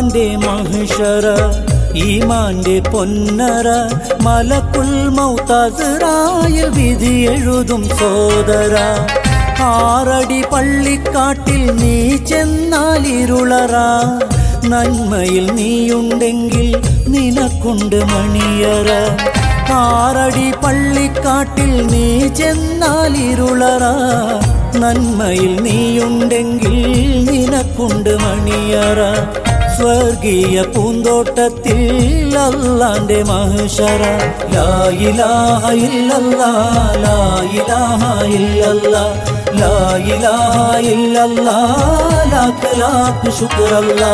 അല്ലാന്റെ മഹിഷറ ഈമാന്റെ പൊന്നറ മലക്കുൽ മൗത്തറായ വിധി എഴുതും സോദര ആറടി പള്ളിക്കാട്ടിൽ നീ ചെന്നാൽ ഇരുളറ നന്മയിൽ നീയുണ്ടെങ്കിൽ നിനക്കുണ്ട് മണിയറ ആറടി പള്ളിക്കാട്ടിൽ നീ ചെന്നാൽ ഇരുളറ നന്മയിൽ നീയുണ്ടെങ്കിൽ നിനക്കുണ്ട് മണിയറ സ്വർഗീയ പൂന്തോട്ടത്തിൽ അല്ലാന്റെ മഹഷറ ലായിലാഹ ഇല്ലല്ലാ ലായിലാഹ ഇല്ലല്ലാ ലായിലാഹ ഇല്ലല്ലാ ലാക്ക് ലാക്ക് ശുക്രല്ലാ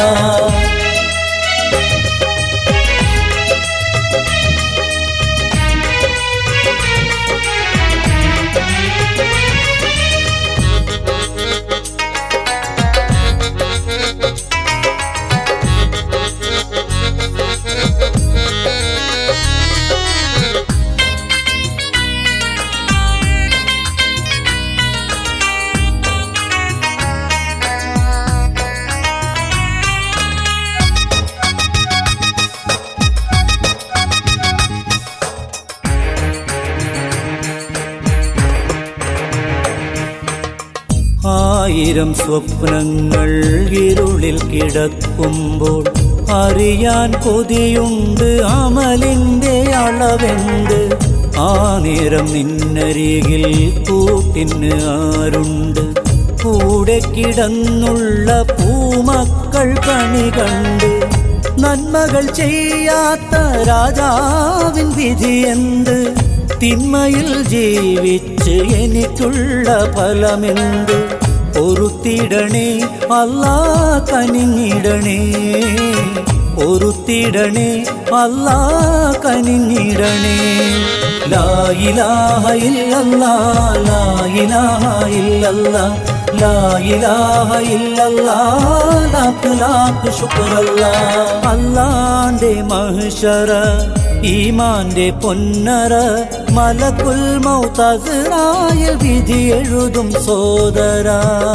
ആയിരം സ്വപ്നങ്ങൾ ഇരുളിൽ കിടക്കുമ്പോൾ അറിയാൻ കൊതിയുണ്ട് അമലിന്റെ അളവെന്ത് ആ നേരം നിന്നരികിൽ കൂട്ടിന് ആരുണ്ട് കൂടെ കിടന്നുള്ള പൂമക്കൾ കണി കണ്ട് നന്മകൾ ചെയ്യാത്ത രാജാവിൻ വിധി എന്ത് തിന്മയിൽ ജീവിച്ച് എനിക്കുള്ള ഫലമെന്ത് ഒരുത്തിടണേ അല്ലാ കനിഞ്ഞിടണേ ഒരുത്തിടണേ അല്ലാ കനിഞ്ഞിടണേ ലായിലാഹ ഇല്ലല്ലാ ലായിലാഹ ഇല്ലല്ലാ ലായിലാഹ ഇല്ലല്ലാ ലാക്ക് ലാക്ക് ശുക്രല്ലാ അല്ലാന്റെ മഹ്ശറ ഈമാന്റെ പൊന്നറ മലക്കുൽ മൗത്തറായ വിധി എഴുതും സോദര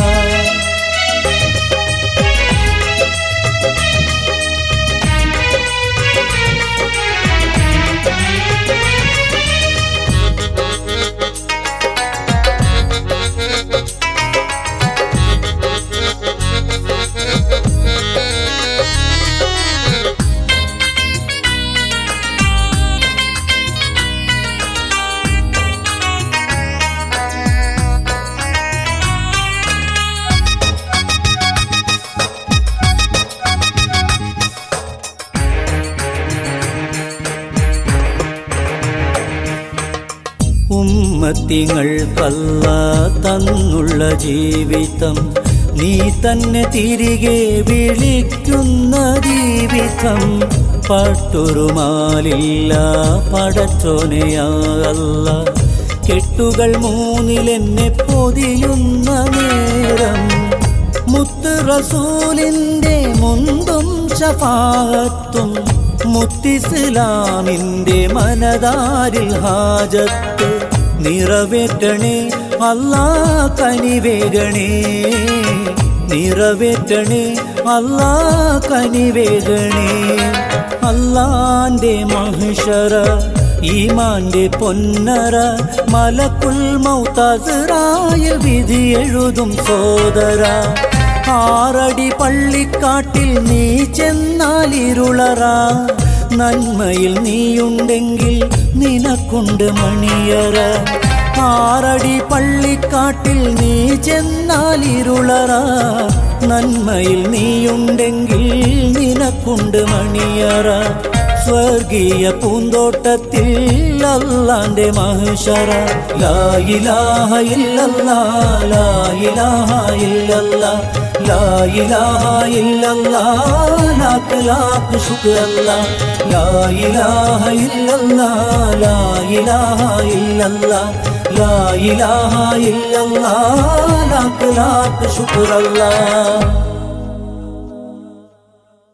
ഉമ്മത്തിങ്ങൾക്കല്ല തന്നുള്ള ജീവിതം നീ തന്നെ തിരികെ വിളിക്കുന്ന ജീവിതം പട്ടുറുമാലില്ല പടച്ചോനെയല്ല കെട്ടുകൾ മൂന്നിലെന്നെ പൊതിയുന്ന നേരം മുത്ത് റസൂലിന്റെ മുന്തും ഷഫാത്തും മുത്തിസ്ലാമിന്റെ മനതാരിൽ ഹാജത്ത് നിറവേറ്റണേ അല്ലാ കനിവേഗണേ നിറവേറ്റണേ അല്ലാ കനിവേഗണേ അല്ലാന്റെ മഹിഷറ ഈമാന്റെ പൊന്നറ മലക്കുൽ മൗത്തറായ വിധി എഴുതും സോദര ആറടി പള്ളിക്കാട്ടിൽ നീ ചെന്നാൽ ഇരുളറ നന്മയിൽ നീയുണ്ടെങ്കിൽ നിനക്കുണ്ട് മണിയറ ആറടി പള്ളിക്കാട്ടിൽ നീ ചെന്നാൽ ഇരുളറ നന്മയിൽ നീയുണ്ടെങ്കിൽ നിനക്കുണ്ട് മണിയറ സ്വർഗീയ പൂന്തോട്ടത്തിൽ അല്ലാന്റെ മഹ്ശറ ലായിലാഹ ഇല്ലല്ലാ ലായിലാഹ ഇല്ലല്ലാ ലായിലാഹ ഇല്ലല്ലാ ലാക്ക് ലാക്ക് ശുക്രല്ലാ ലായിലാഹ ഇല്ലല്ലാ ലായിലാഹ ഇല്ലല്ലാ ലായിലാഹ ഇല്ലല്ലാ ലാക്ക് ലാക്ക് ശുക്രല്ലാ